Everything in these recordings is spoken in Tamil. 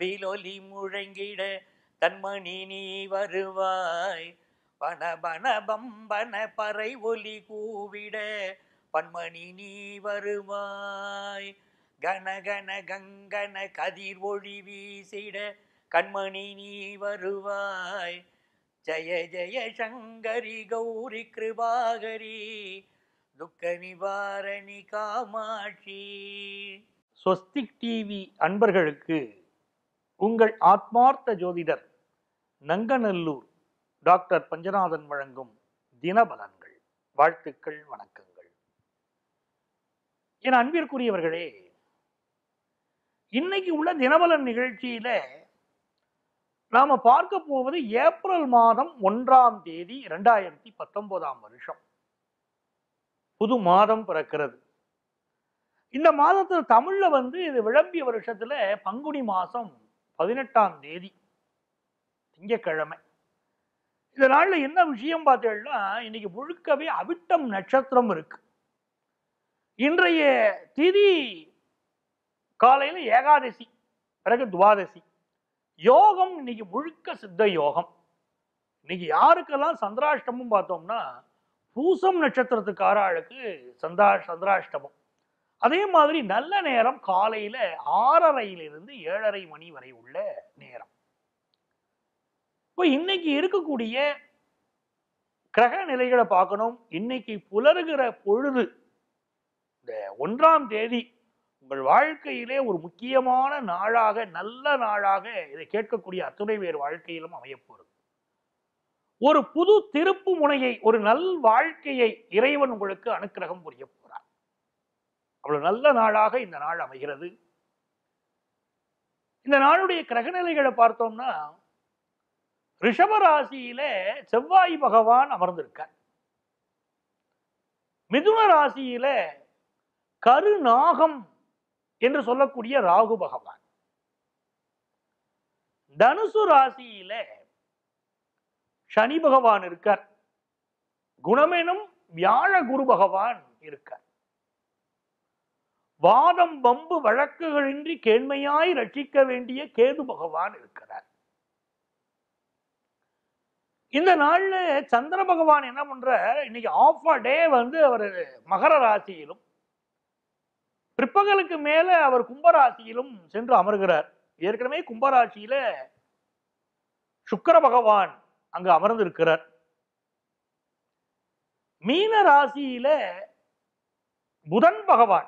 தவிலொலி முழங்கிட தன்மணி நீ வருவாய் பன பன பம்பன பறை ஒலி கூவிட பன்மணி நீ வருவாய் கன கன கங்கன கதிர் ஒளி வீசிட கண்மணி நீ வருவாய் ஜய ஜய சங்கரி கௌரி கிருபாகரி துக்க நிவாரணி காமாட்சி ஸ்வஸ்திக் டிவி அன்பர்களுக்கு உங்கள் ஆத்மார்த்த ஜோதிடர் நங்கநல்லூர் டாக்டர் பஞ்சநாதன் வழங்கும் தினபலன்கள் வாழ்த்துக்கள் வணக்கங்கள் என் அன்பிற்குரியவர்களே இன்னைக்கு உள்ள தினபலன் நிகழ்ச்சியில நாம பார்க்க போவது ஏப்ரல் மாதம் ஒன்றாம் தேதி இரண்டாயிரத்தி பத்தொன்பதாம் வருஷம் புது மாதம் பிறக்கிறது இந்த மாதத்துல தமிழ்ல வந்து இது விளம்பிய வருஷத்துல பங்குனி மாசம் பதினெட்டாம் தேதி திங்கக்கிழமை இந்த நாள்ல என்ன விஷயம் பார்த்தீங்கன்னா இன்னைக்கு முழுக்கவே அவிட்டம் நட்சத்திரம் இருக்கு இன்றைய திதி காலையில ஏகாதசி பிறகு துவாதசி யோகம் இன்னைக்கு முழுக்க சித்த யோகம் இன்னைக்கு யாருக்கெல்லாம் சந்திராஷ்டமம் பார்த்தோம்னா பூசம் நட்சத்திரத்துக்காராளுக்கு சந்தா சந்திராஷ்டமம் அதே மாதிரி நல்ல நேரம் காலையில ஆறரையிலிருந்து ஏழரை மணி வரை உள்ள நேரம் இப்போ இன்னைக்கு இருக்கக்கூடிய கிரக நிலைகளை பார்க்கணும் இன்னைக்கு புலருகிற பொழுது இந்த ஒன்றாம் தேதி உங்கள் வாழ்க்கையிலே ஒரு முக்கியமான நாளாக நல்ல நாளாக இதை கேட்கக்கூடிய அத்துணை பேர் வாழ்க்கையிலும் அமையப்போகிறது ஒரு புது திருப்பு முனையை ஒரு நல் வாழ்க்கையை இறைவன் உங்களுக்கு அனுக்கிரகம் புரிய போறார் அவ்வளவு நல்ல நாளாக இந்த நாள் அமைகிறது இந்த நாளுடைய கிரகநிலைகளை பார்த்தோம்னா ரிஷப ராசியில செவ்வாய் பகவான் அமர்ந்திருக்கார் மிதுன ராசியில கருநாகம் என்று சொல்லக்கூடிய ராகு பகவான் தனுசு ராசியில சனி பகவான் இருக்கார் குணமெனும் வியாழ குரு பகவான் இருக்கார் வாதம் வம்பு வழக்குகளின்றி கேண்மையாய் ரட்சிக்க வேண்டிய கேது பகவான் இருக்கிறார் இந்த நாள்ல சந்திர பகவான் என்ன பண்ற இன்னைக்கு ஆஃப் அ டே வந்து அவர் மகர ராசியிலும் பிற்பகலுக்கு மேல அவர் கும்பராசியிலும் சென்று அமர்கிறார் ஏற்கனவே கும்பராசியில சுக்கர பகவான் அங்கு அமர்ந்திருக்கிறார் மீன ராசியில புதன் பகவான்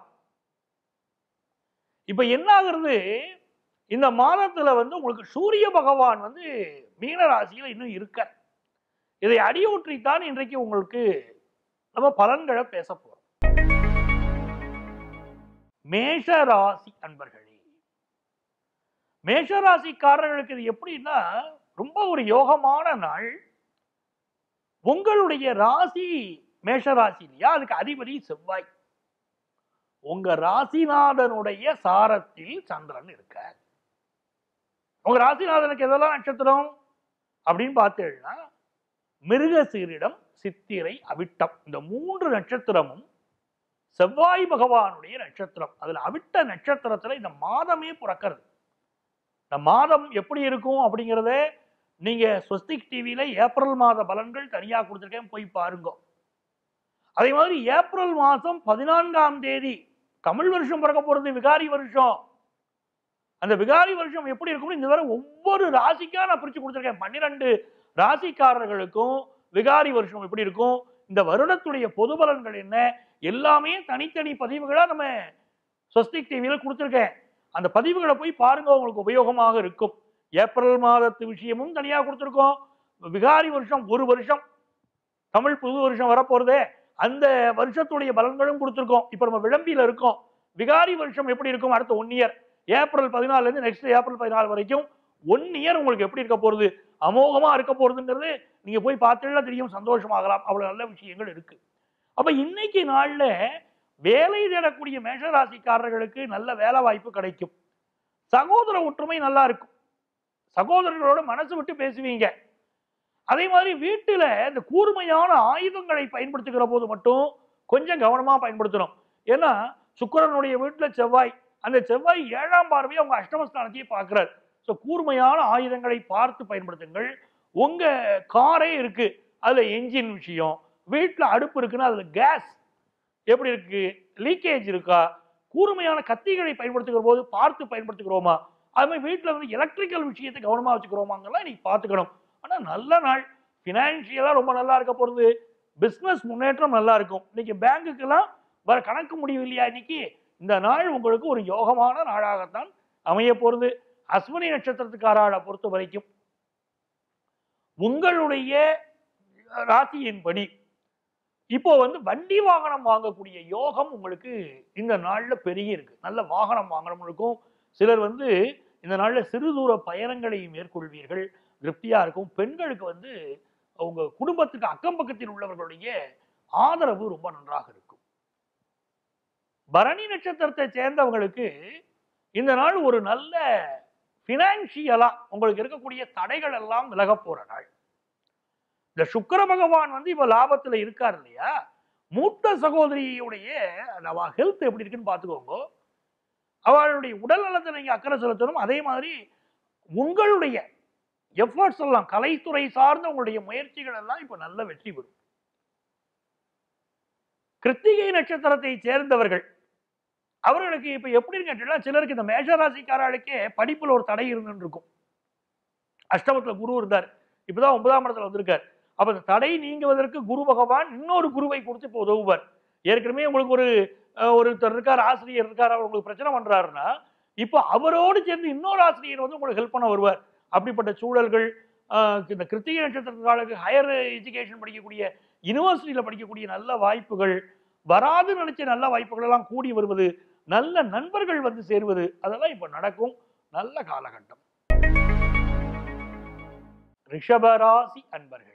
இப்ப என்ன ஆகுறது இந்த மாதத்துல வந்து உங்களுக்கு சூரிய பகவான் வந்து மீன ராசியில இன்னும் இருக்க இதை அடியொற்றித்தான் இன்றைக்கு உங்களுக்கு நம்ம பலன்களை பேச போறோம் மேஷ ராசி அன்பர்களே மேஷ ராசிக்காரர்களுக்கு இது எப்படின்னா ரொம்ப ஒரு யோகமான நாள் உங்களுடைய ராசி மேஷ ராசி இல்லையா அதுக்கு அதிபதி செவ்வாய் உங்க ராசிநாதனுடைய சாரத்தில் சந்திரன் இருக்க உங்க ராசிநாதனுக்கு எதெல்லாம் நட்சத்திரம் அப்படின்னு பார்த்தீங்கன்னா மிருகசீரிடம் சித்திரை அவிட்டம் இந்த மூன்று நட்சத்திரமும் செவ்வாய் பகவானுடைய நட்சத்திரம் அதுல அவிட்ட நட்சத்திரத்துல இந்த மாதமே பிறக்கிறது இந்த மாதம் எப்படி இருக்கும் அப்படிங்கிறத நீங்க ஸ்வஸ்திக் டிவியில ஏப்ரல் மாத பலன்கள் தனியா கொடுத்துருக்கேன் போய் பாருங்க அதே மாதிரி ஏப்ரல் மாதம் பதினான்காம் தேதி தமிழ் வருஷம் பிறக்க போறது விகாரி வருஷம் அந்த விகாரி வருஷம் எப்படி இருக்கும் இந்த தடவை ஒவ்வொரு ராசிக்கா நான் பிரிச்சு கொடுத்துருக்கேன் பன்னிரெண்டு ராசிக்காரர்களுக்கும் விகாரி வருஷம் எப்படி இருக்கும் இந்த வருடத்துடைய பொது பலன்கள் என்ன எல்லாமே தனித்தனி பதிவுகளா நம்ம ஸ்வஸ்திக் டிவியில கொடுத்துருக்கேன் அந்த பதிவுகளை போய் பாருங்க உங்களுக்கு உபயோகமாக இருக்கும் ஏப்ரல் மாதத்து விஷயமும் தனியா கொடுத்துருக்கோம் விகாரி வருஷம் ஒரு வருஷம் தமிழ் புது வருஷம் வரப்போறதே அந்த வருஷத்துடைய பலன்களும் கொடுத்துருக்கோம் இப்போ நம்ம விளம்பியில இருக்கோம் விகாரி வருஷம் எப்படி இருக்கும் அடுத்த ஒன் இயர் ஏப்ரல் பதினாலுல இருந்து நெக்ஸ்ட் ஏப்ரல் பதினாலு வரைக்கும் ஒன் இயர் உங்களுக்கு எப்படி இருக்க போறது அமோகமா இருக்க போறதுங்கிறது நீங்க போய் பார்த்தீங்கன்னா தெரியும் சந்தோஷமாகலாம் அவ்வளவு நல்ல விஷயங்கள் இருக்கு அப்ப இன்னைக்கு நாள்ல வேலை தேடக்கூடிய மேஷராசிக்காரர்களுக்கு நல்ல வேலை வாய்ப்பு கிடைக்கும் சகோதர ஒற்றுமை நல்லா இருக்கும் சகோதரர்களோட மனசு விட்டு பேசுவீங்க அதே மாதிரி வீட்டுல இந்த கூர்மையான ஆயுதங்களை பயன்படுத்துகிற போது மட்டும் கொஞ்சம் கவனமா பயன்படுத்தணும் ஏன்னா சுக்கிரனுடைய வீட்டுல செவ்வாய் அந்த செவ்வாய் ஏழாம் பார்வையை அவங்க அஷ்டமஸ்தானத்தையே பார்க்கிறார் ஸோ கூர்மையான ஆயுதங்களை பார்த்து பயன்படுத்துங்கள் உங்க காரே இருக்கு அதுல என்ஜின் விஷயம் வீட்டில் அடுப்பு இருக்குன்னா அதுல கேஸ் எப்படி இருக்கு லீக்கேஜ் இருக்கா கூர்மையான கத்திகளை பயன்படுத்துகிற போது பார்த்து பயன்படுத்துகிறோமா அது மாதிரி வீட்டில் வந்து எலக்ட்ரிக்கல் விஷயத்தை கவனமாக வச்சுக்கிறோமாங்கலாம் இன்னைக்கு பார்த்துக்கணும் ஆனால் நல்ல நாள் ஃபினான்ஷியலாக ரொம்ப நல்லா இருக்க போகிறது பிஸ்னஸ் முன்னேற்றம் நல்லா இருக்கும் இன்னைக்கு பேங்குக்கெல்லாம் வர கணக்கு முடிவு இல்லையா இன்னைக்கு இந்த நாள் உங்களுக்கு ஒரு யோகமான நாளாகத்தான் அமைய போகிறது அஸ்வினி நட்சத்திரத்துக்காராளை பொறுத்த வரைக்கும் உங்களுடைய ராசியின்படி இப்போ வந்து வண்டி வாகனம் வாங்கக்கூடிய யோகம் உங்களுக்கு இந்த நாள்ல பெருகி இருக்கு நல்ல வாகனம் வாங்கணும் இருக்கும் சிலர் வந்து இந்த நாள்ல சிறு தூர பயணங்களை மேற்கொள்வீர்கள் திருப்தியா இருக்கும் பெண்களுக்கு வந்து அவங்க குடும்பத்துக்கு அக்கம் பக்கத்தில் உள்ளவர்களுடைய ஆதரவு ரொம்ப நன்றாக இருக்கும் பரணி நட்சத்திரத்தை சேர்ந்தவங்களுக்கு இந்த நாள் ஒரு நல்ல பினான்சியலா உங்களுக்கு இருக்கக்கூடிய தடைகள் எல்லாம் விலக போற நாள் இந்த சுக்கிர பகவான் வந்து இப்ப லாபத்துல இருக்கார் இல்லையா மூத்த சகோதரியுடைய ஹெல்த் எப்படி இருக்குன்னு பார்த்துக்கோங்க அவளுடைய உடல் நலத்தை நீங்க அக்கறை செலுத்தணும் அதே மாதிரி உங்களுடைய எஃபர்ட்ஸ் எல்லாம் கலைத்துறை சார்ந்த உங்களுடைய முயற்சிகள் எல்லாம் இப்ப நல்ல வெற்றி பெறும் கிருத்திகை நட்சத்திரத்தை சேர்ந்தவர்கள் அவர்களுக்கு இப்ப எப்படின்னு கேட்டீங்கன்னா சிலருக்கு இந்த மேஷராசிக்காரர்களுக்கே படிப்புல ஒரு தடை இருந்துன்னு இருக்கும் அஷ்டமத்துல குரு இருந்தார் இப்பதான் ஒன்பதாம் இடத்துல வந்திருக்கார் அப்ப இந்த தடை நீங்குவதற்கு குரு பகவான் இன்னொரு குருவை கொடுத்து இப்போ உதவுவார் ஏற்கனவே உங்களுக்கு ஒரு அஹ், ஒருத்தர் இருக்கார் ஆசிரியர் இருக்கார் அவர் உங்களுக்கு பிரச்சனை பண்றாருன்னா இப்போ அவரோடு சேர்ந்து இன்னொரு ஆசிரியர் வந்து உங்களுக்கு ஹெல்ப் பண்ண வருவார் அப்படிப்பட்ட சூழல்கள் அஹ், இந்த கிருத்திகை நட்சத்திரத்தாளுக்கு ஹையர் எஜுகேஷன் படிக்கக்கூடிய யூனிவர்சிட்டியில படிக்கக்கூடிய நல்ல வாய்ப்புகள் வராது நினைச்ச நல்ல வாய்ப்புகள் எல்லாம் கூடி வருவது நல்ல நண்பர்கள் வந்து சேருவது அதெல்லாம் இப்ப நடக்கும் நல்ல காலகட்டம் ரிஷபராசி அன்பர்களே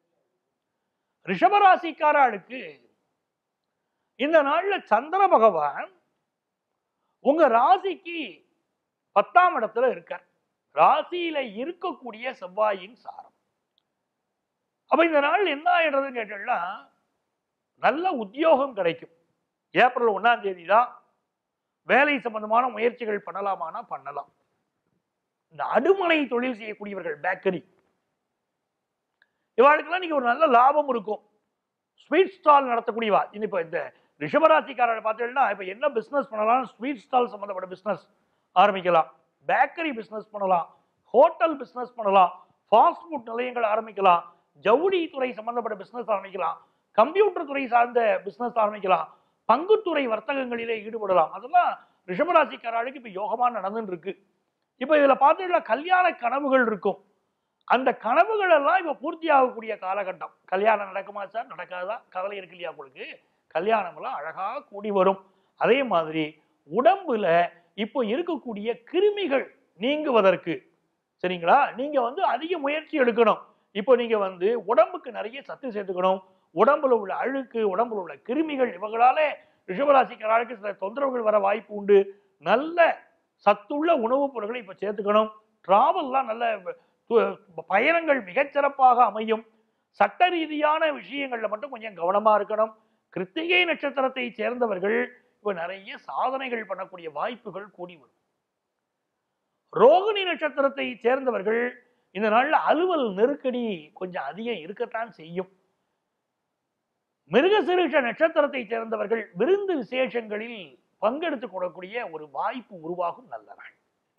ரிஷபராசிக்காரர்களுக்கு இந்த நாள்ல சந்திர பகவான் உங்க ராசிக்கு பத்தாம் இடத்துல இருக்கார் ராசியில இருக்கக்கூடிய செவ்வாயின் சாரம் அப்ப இந்த நாள் என்ன ஆயிடுறதுன்னு கேட்டோம்னா நல்ல உத்தியோகம் கிடைக்கும் ஏப்ரல் ஒண்ணாம் தேதி தான் வேலை சம்பந்தமான முயற்சிகள் பண்ணலாமானா பண்ணலாம் இந்த அடுமனை தொழில் செய்யக்கூடியவர்கள் பேக்கரி இவாளுக்கெல்லாம் நீங்க ஒரு நல்ல லாபம் இருக்கும் ஸ்வீட் ஸ்டால் நடத்தக்கூடியவா இன்னும் இப்போ இந்த ரிஷபராசிக்காரரை பார்த்தீங்கன்னா இப்போ என்ன பிஸ்னஸ் பண்ணலாம் ஸ்வீட் ஸ்டால் சம்மந்தப்பட்ட பிஸ்னஸ் ஆரம்பிக்கலாம் பேக்கரி பிஸ்னஸ் பண்ணலாம் ஹோட்டல் பிஸ்னஸ் பண்ணலாம் ஃபாஸ்ட் ஃபுட் நிலையங்கள் ஆரம்பிக்கலாம் ஜவுளி துறை சம்பந்தப்பட்ட பிஸ்னஸ் ஆரம்பிக்கலாம் கம்ப்யூட்டர் துறை சார்ந்த பிஸ்னஸ் ஆரம்பிக்கலாம் பங்குத்துறை வர்த்தகங்களிலே ஈடுபடலாம் அதெல்லாம் ரிஷபராசிக்காரர்களுக்கு இப்போ யோகமாக நடந்துட்டு இருக்கு இப்போ இதில் பார்த்தீங்கன்னா கல்யாண கனவுகள் இருக்கும் அந்த கனவுகள் எல்லாம் இப்போ பூர்த்தி ஆகக்கூடிய காலகட்டம் கல்யாணம் நடக்குமா சார் நடக்காதா கவலை இருக்கு இல்லையா உங்களுக்கு கல்யாணம் எல்லாம் அழகா கூடி வரும் அதே மாதிரி உடம்புல இப்போ இருக்கக்கூடிய கிருமிகள் நீங்குவதற்கு சரிங்களா நீங்க வந்து அதிக முயற்சி எடுக்கணும் இப்போ நீங்க வந்து உடம்புக்கு நிறைய சத்து சேர்த்துக்கணும் உடம்புல உள்ள அழுக்கு உடம்புல உள்ள கிருமிகள் இவங்களாலே ரிஷபராசிக்காரர்களுக்கு சில தொந்தரவுகள் வர வாய்ப்பு உண்டு நல்ல சத்துள்ள உணவுப் பொருட்களை இப்போ சேர்த்துக்கணும் டிராவல்லாம் நல்ல து- பயணங்கள் மிகச்சிறப்பாக அமையும் சட்ட ரீதியான விஷயங்கள்ல மட்டும் கொஞ்சம் கவனமா இருக்கணும் கிருத்திகை நட்சத்திரத்தை சேர்ந்தவர்கள் இப்ப நிறைய சாதனைகள் பண்ணக்கூடிய வாய்ப்புகள் கூடி வரும் ரோகிணி நட்சத்திரத்தை சேர்ந்தவர்கள் இந்த நாள்ல அலுவல் நெருக்கடி கொஞ்சம் அதிகம் இருக்கத்தான் செய்யும் மிருகசிருஷ நட்சத்திரத்தை சேர்ந்தவர்கள் விருந்து விசேஷங்களில் பங்கெடுத்துக் கொள்ளக்கூடிய ஒரு வாய்ப்பு உருவாகும் நல்ல நாள்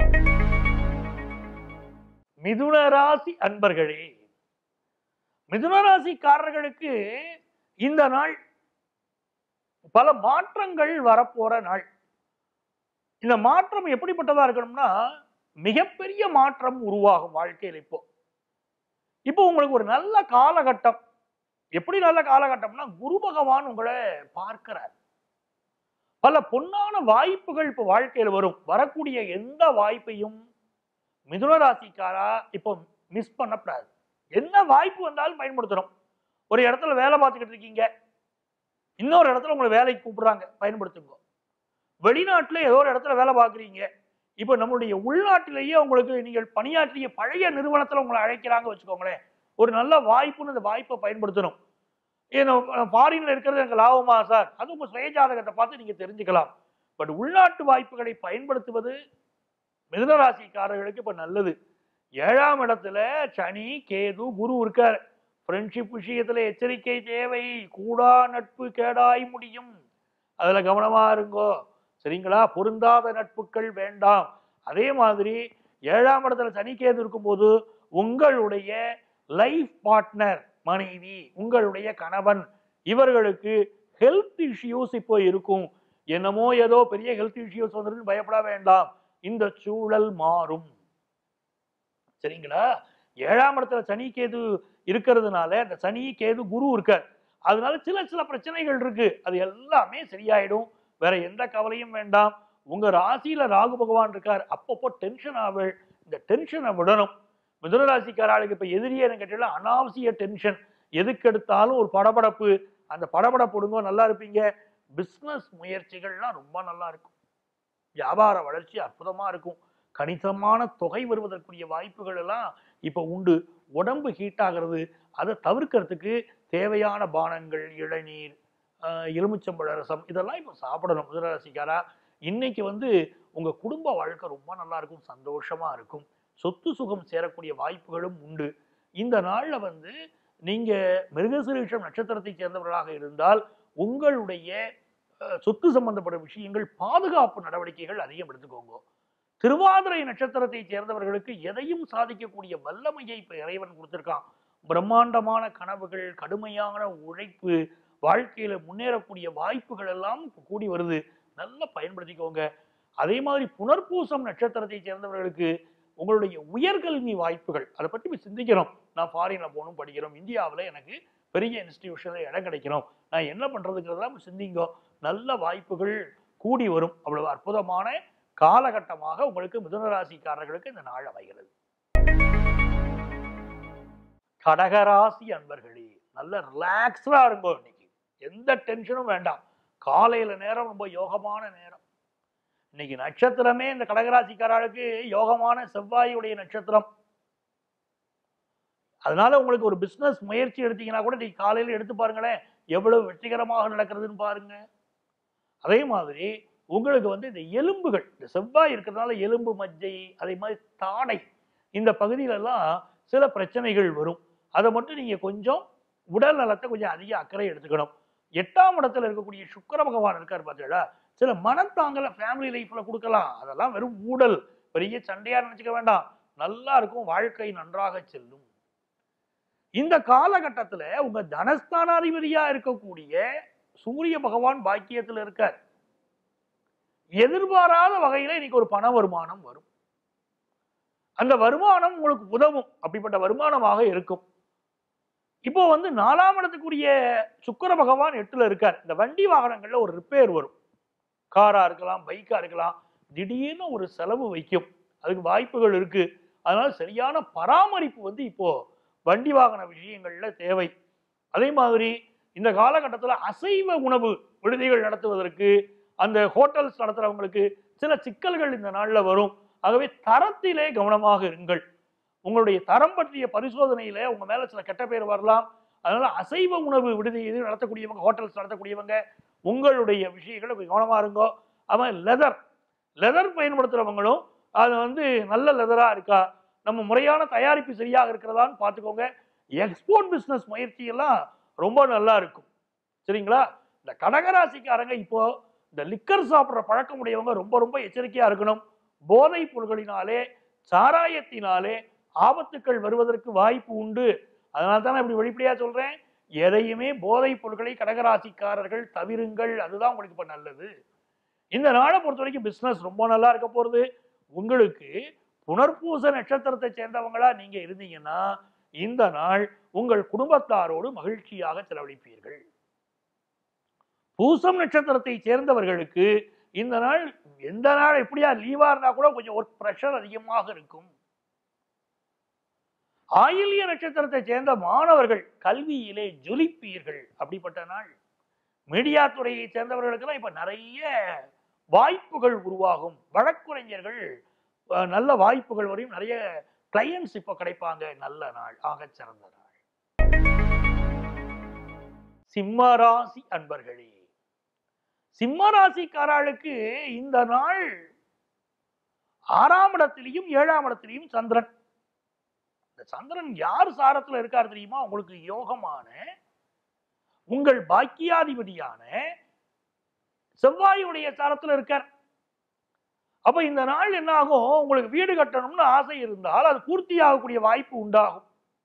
மிதுன ராசி அன்பர்களே மிதுன ராசிக்காரர்களுக்கு இந்த நாள் பல மாற்றங்கள் வரப்போற நாள் இந்த மாற்றம் எப்படிப்பட்டதா இருக்கணும்னா மிகப்பெரிய மாற்றம் உருவாகும் வாழ்க்கையில் இப்போ இப்போ உங்களுக்கு ஒரு நல்ல காலகட்டம் எப்படி நல்ல காலகட்டம்னா குரு பகவான் உங்களை பார்க்கிறார் பல பொன்னான வாய்ப்புகள் இப்போ வாழ்க்கையில் வரும் வரக்கூடிய எந்த வாய்ப்பையும் மிதுன ராசிக்காரா இப்போ மிஸ் பண்ணக்கூடாது என்ன வாய்ப்பு வந்தாலும் பயன்படுத்தணும் ஒரு இடத்துல வேலை பார்த்துக்கிட்டு இருக்கீங்க இன்னொரு இடத்துல உங்களை வேலைக்கு கூப்பிடுறாங்க பயன்படுத்துங்க வெளிநாட்டுல ஏதோ ஒரு இடத்துல வேலை பார்க்குறீங்க இப்போ நம்மளுடைய உள்நாட்டிலேயே உங்களுக்கு நீங்கள் பணியாற்றிய பழைய நிறுவனத்துல உங்களை அழைக்கிறாங்க வச்சுக்கோங்களேன் ஒரு நல்ல வாய்ப்புன்னு அந்த வாய்ப்பை பயன்படுத்தணும் ஃபாரின்ல இருக்கிறது எனக்கு லாபமா சார் அது உங்க சுயஜாதகத்தை பார்த்து நீங்க தெரிஞ்சுக்கலாம் பட் உள்நாட்டு வாய்ப்புகளை பயன்படுத்துவது மிதுன ராசிக்காரர்களுக்கு இப்ப நல்லது ஏழாம் இடத்துல சனி கேது குரு இருக்கார் ஃப்ரெண்ட்ஷிப் விஷயத்துல எச்சரிக்கை தேவை கூடா நட்பு கேடாய் முடியும் அதுல கவனமா இருங்கோ சரிங்களா பொருந்தாத நட்புகள் வேண்டாம் அதே மாதிரி ஏழாம் இடத்துல சனி கேது இருக்கும்போது உங்களுடைய லைஃப் பார்ட்னர் மனைவி உங்களுடைய கணவன் இவர்களுக்கு ஹெல்த் இஷ்யூஸ் இப்போ இருக்கும் என்னமோ ஏதோ பெரிய ஹெல்த் இஷ்யூஸ் வந்துருன்னு பயப்பட வேண்டாம் இந்த சூழல் மாறும் சரிங்களா ஏழாம் இடத்துல சனி கேது இருக்கிறதுனால அந்த சனி கேது குரு இருக்கார் அதனால சில சில பிரச்சனைகள் இருக்கு அது எல்லாமே சரியாயிடும் வேற எந்த கவலையும் வேண்டாம் உங்க ராசியில ராகு பகவான் இருக்கார் அப்பப்போ டென்ஷன் ஆவல் இந்த டென்ஷனை விடணும் மிதுன ராசிக்காராளுக்கு இப்ப எதிரியே என்ன கேட்டீங்கன்னா அனாவசிய டென்ஷன் எதுக்கு எடுத்தாலும் ஒரு படபடப்பு அந்த படபடப்புடுங்க நல்லா இருப்பீங்க பிஸ்னஸ் முயற்சிகள்லாம் ரொம்ப நல்லா இருக்கும் வியாபார வளர்ச்சி அற்புதமா இருக்கும் கணிசமான தொகை வருவதற்குரிய வாய்ப்புகள் எல்லாம் இப்ப உண்டு உடம்பு ஹீட் ஆகிறது அதை தவிர்க்கிறதுக்கு தேவையான பானங்கள் இளநீர் ஆஹ் எலுமிச்சம்பழ ரசம் இதெல்லாம் இப்ப சாப்பிடணும் மிதுனராசிக்காரா இன்னைக்கு வந்து உங்க குடும்ப வாழ்க்கை ரொம்ப நல்லா இருக்கும் சந்தோஷமா இருக்கும் சொத்து சுகம் சேரக்கூடிய வாய்ப்புகளும் உண்டு இந்த நாள்ல வந்து நீங்க மிருகசிரீஷம் நட்சத்திரத்தை சேர்ந்தவர்களாக இருந்தால் உங்களுடைய அஹ், சொத்து சம்பந்தப்பட்ட விஷயங்கள் பாதுகாப்பு நடவடிக்கைகள் அதிகம் எடுத்துக்கோங்க திருவாதிரை நட்சத்திரத்தை சேர்ந்தவர்களுக்கு எதையும் சாதிக்கக்கூடிய வல்லமையை இப்ப இறைவன் கொடுத்திருக்கான் பிரம்மாண்டமான கனவுகள் கடுமையான உழைப்பு வாழ்க்கையில முன்னேறக்கூடிய வாய்ப்புகள் எல்லாம் இப்ப கூடி வருது நல்லா பயன்படுத்திக்கோங்க அதே மாதிரி புனர்பூசம் நட்சத்திரத்தை சேர்ந்தவர்களுக்கு உங்களுடைய உயர்கல்வி வாய்ப்புகள் அதை பற்றி இப்ப சிந்திக்கிறோம் நான் ஃபாரின்ல போகணும் படிக்கிறோம் இந்தியாவில் எனக்கு பெரிய இன்ஸ்டிடியூஷன்ல இடம் கிடைக்கணும் நான் என்ன பண்றதுங்கிறதெல்லாம் சிந்திங்கோ நல்ல வாய்ப்புகள் கூடி வரும் அவ்வளவு அற்புதமான காலகட்டமாக உங்களுக்கு மிதுன ராசிக்காரர்களுக்கு இந்த நாள் அமைகிறது கடகராசி அன்பர்களே நல்ல ரிலாக்ஸ்டா இருங்கோ இன்னைக்கு எந்த டென்ஷனும் வேண்டாம் காலையில நேரம் ரொம்ப யோகமான நேரம் இன்னைக்கு நட்சத்திரமே இந்த கடகராசிக்காரர்களுக்கு யோகமான செவ்வாயுடைய நட்சத்திரம் அதனால உங்களுக்கு ஒரு பிசினஸ் முயற்சி எடுத்தீங்கன்னா கூட இன்னைக்கு காலையில எடுத்து பாருங்களேன் எவ்வளவு வெற்றிகரமாக நடக்கிறதுன்னு பாருங்க அதே மாதிரி உங்களுக்கு வந்து இந்த எலும்புகள் இந்த செவ்வாய் இருக்கிறதுனால எலும்பு மஜ்ஜை அதே மாதிரி தாடை இந்த பகுதியில எல்லாம் சில பிரச்சனைகள் வரும் அதை மட்டும் நீங்க கொஞ்சம் உடல் நலத்தை கொஞ்சம் அதிக அக்கறை எடுத்துக்கணும் எட்டாம் இடத்துல இருக்கக்கூடிய சுக்கிர பகவான் இருக்கார் பார்த்தீங்களா சில மனத்தாங்கலை ஃபேமிலி லைஃப்ல கொடுக்கலாம் அதெல்லாம் வெறும் ஊடல் பெரிய சண்டையா நினைச்சுக்க வேண்டாம் நல்லா இருக்கும் வாழ்க்கை நன்றாக செல்லும் இந்த காலகட்டத்துல உங்க தனஸ்தானாதிபதியா இருக்கக்கூடிய சூரிய பகவான் பாக்கியத்துல இருக்கார் எதிர்பாராத வகையில இன்னைக்கு ஒரு பண வருமானம் வரும் அந்த வருமானம் உங்களுக்கு உதவும் அப்படிப்பட்ட வருமானமாக இருக்கும் இப்போ வந்து நாலாம் இடத்துக்குரிய சுக்கிர பகவான் எட்டுல இருக்கார் இந்த வண்டி வாகனங்கள்ல ஒரு ரிப்பேர் வரும் காரா இருக்கலாம் பைக்கா இருக்கலாம் திடீர்னு ஒரு செலவு வைக்கும் அதுக்கு வாய்ப்புகள் இருக்கு அதனால சரியான பராமரிப்பு வந்து இப்போ வண்டி வாகன விஷயங்கள்ல தேவை அதே மாதிரி இந்த காலகட்டத்துல அசைவ உணவு விடுதிகள் நடத்துவதற்கு அந்த ஹோட்டல்ஸ் நடத்துறவங்களுக்கு சில சிக்கல்கள் இந்த நாள்ல வரும் ஆகவே தரத்திலே கவனமாக இருங்கள் உங்களுடைய தரம் பற்றிய பரிசோதனையில உங்க மேல சில கெட்ட பேர் வரலாம் அதனால அசைவ உணவு விடுதி இது நடத்தக்கூடியவங்க ஹோட்டல்ஸ் நடத்தக்கூடியவங்க உங்களுடைய விஷயங்களை கொஞ்சம் கவனமா இருங்கோ அவன் லெதர் லெதர் பயன்படுத்துறவங்களும் அது வந்து நல்ல லெதரா இருக்கா நம்ம முறையான தயாரிப்பு சரியாக இருக்கிறதான்னு பார்த்துக்கோங்க எக்ஸ்போர்ட் பிசினஸ் முயற்சி எல்லாம் ரொம்ப நல்லா இருக்கும் சரிங்களா இந்த கடகராசிக்காரங்க இப்போ இந்த லிக்கர் சாப்பிட்ற பழக்கம் உடையவங்க ரொம்ப ரொம்ப எச்சரிக்கையா இருக்கணும் போதைப் பொருள்களினாலே சாராயத்தினாலே ஆபத்துக்கள் வருவதற்கு வாய்ப்பு உண்டு அதனால தான் நான் இப்படி வெளிப்படையா சொல்றேன் எதையுமே போதைப் பொருட்களை கடகராசிக்காரர்கள் தவிருங்கள் அதுதான் உங்களுக்கு இப்ப நல்லது இந்த நாளை பொறுத்த வரைக்கும் பிசினஸ் ரொம்ப நல்லா இருக்க போறது உங்களுக்கு புனர்பூச நட்சத்திரத்தை சேர்ந்தவங்களா நீங்க இருந்தீங்கன்னா இந்த நாள் உங்கள் குடும்பத்தாரோடு மகிழ்ச்சியாக செலவழிப்பீர்கள் பூசம் நட்சத்திரத்தை சேர்ந்தவர்களுக்கு இந்த நாள் எந்த நாள் எப்படியா லீவா இருந்தா கூட கொஞ்சம் ஒர்க் ப்ரெஷர் அதிகமாக இருக்கும் ஆயில்ய நட்சத்திரத்தை சேர்ந்த மாணவர்கள் கல்வியிலே ஜொலிப்பீர்கள் அப்படிப்பட்ட நாள் மீடியா துறையை சேர்ந்தவர்களுக்கெல்லாம் இப்ப நிறைய வாய்ப்புகள் உருவாகும் வழக்குரைஞர்கள் அஹ், நல்ல வாய்ப்புகள் வரையும் நிறைய கிளையன்ஸ் இப்ப கிடைப்பாங்க நல்ல நாள் ஆகச் சிறந்த நாள் சிம்மராசி அன்பர்களே சிம்மராசிக்காரர்களுக்கு இந்த நாள் ஆறாம் இடத்திலையும் ஏழாம் இடத்திலையும் சந்திரன் இந்த சந்திரன் யார் சாரத்துல இருக்கார் தெரியுமா உங்களுக்கு யோகமான உங்கள் பாக்கியாதிபதியான செவ்வாயுடைய சாரத்துல இருக்கார் அப்ப இந்த நாள் என்ன ஆகும் உங்களுக்கு வீடு கட்டணும்னு ஆசை இருந்தால் அது பூர்த்தி ஆகக்கூடிய வாய்ப்பு உண்டாகும்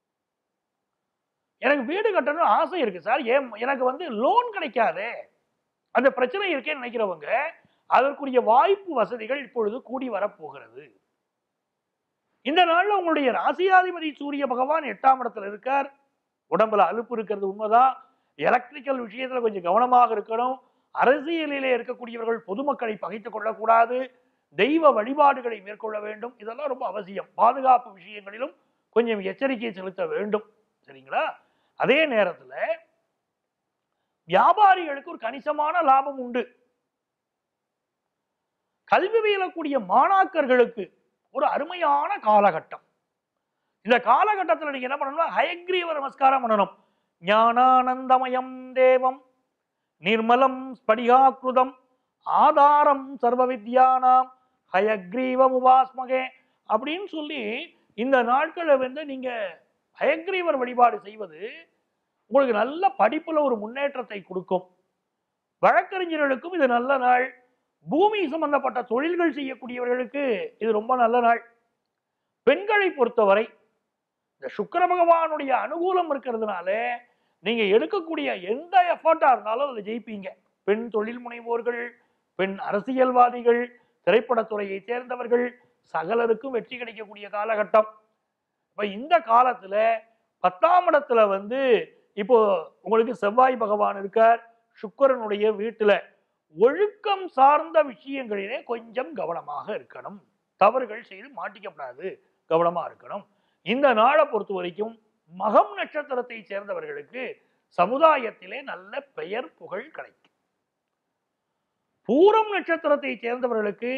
எனக்கு வீடு கட்டணும்னு ஆசை இருக்கு சார் ஏன் எனக்கு வந்து லோன் கிடைக்காதே அந்த பிரச்சனை இருக்கேன்னு நினைக்கிறவங்க அதற்குரிய வாய்ப்பு வசதிகள் இப்பொழுது கூடி வரப்போகிறது இந்த நாள்ல உங்களுடைய ராசியாதிபதி சூரிய பகவான் எட்டாம் இடத்துல இருக்கார் உடம்புல அலுப்பு இருக்கிறது உண்மைதான் எலக்ட்ரிக்கல் விஷயத்துல கொஞ்சம் கவனமாக இருக்கணும் அரசியலிலே இருக்கக்கூடியவர்கள் பொதுமக்களை பகைத்துக் கொள்ளக்கூடாது தெய்வ வழிபாடுகளை மேற்கொள்ள வேண்டும் இதெல்லாம் ரொம்ப அவசியம் பாதுகாப்பு விஷயங்களிலும் கொஞ்சம் எச்சரிக்கை செலுத்த வேண்டும் சரிங்களா அதே நேரத்துல வியாபாரிகளுக்கு ஒரு கணிசமான லாபம் உண்டு கல்வி பயிலக்கூடிய மாணாக்கர்களுக்கு ஒரு அருமையான காலகட்டம் இந்த காலகட்டத்தில் நீங்க என்ன பண்ணணும்னா ஹயக்ரீவ நமஸ்காரம் பண்ணணும் ஞானானந்தமயம் தேவம் நிர்மலம் ஸ்படிகாக்கிருதம் ஆதாரம் சர்வ வித்யானாம் ஹயக்ரீவம் உபாஸ்மகே அப்படின்னு சொல்லி இந்த நாட்களை வந்து நீங்க ஹயக்ரீவர் வழிபாடு செய்வது உங்களுக்கு நல்ல படிப்புல ஒரு முன்னேற்றத்தை கொடுக்கும் வழக்கறிஞர்களுக்கும் இது நல்ல நாள் பூமி சம்பந்தப்பட்ட தொழில்கள் செய்யக்கூடியவர்களுக்கு இது ரொம்ப நல்ல நாள் பெண்களை பொறுத்தவரை இந்த சுக்கிர பகவானுடைய அனுகூலம் இருக்கிறதுனால நீங்க எடுக்கக்கூடிய எந்த எஃபர்ட்டா இருந்தாலும் அதில் ஜெயிப்பீங்க பெண் தொழில் முனைவோர்கள் பெண் அரசியல்வாதிகள் திரைப்படத்துறையை சேர்ந்தவர்கள் சகலருக்கும் வெற்றி கிடைக்கக்கூடிய காலகட்டம் இப்ப இந்த காலத்துல பத்தாம் இடத்துல வந்து இப்போ உங்களுக்கு செவ்வாய் பகவான் இருக்கார் சுக்கிரனுடைய வீட்டுல ஒழுக்கம் சார்ந்த விஷயங்களிலே கொஞ்சம் கவனமாக இருக்கணும் தவறுகள் செய்து மாட்டிக்கப்படாது கவனமா இருக்கணும் இந்த நாளை பொறுத்த வரைக்கும் மகம் நட்சத்திரத்தை சேர்ந்தவர்களுக்கு சமுதாயத்திலே நல்ல பெயர் புகழ் கிடைக்கும் பூரம் நட்சத்திரத்தை சேர்ந்தவர்களுக்கு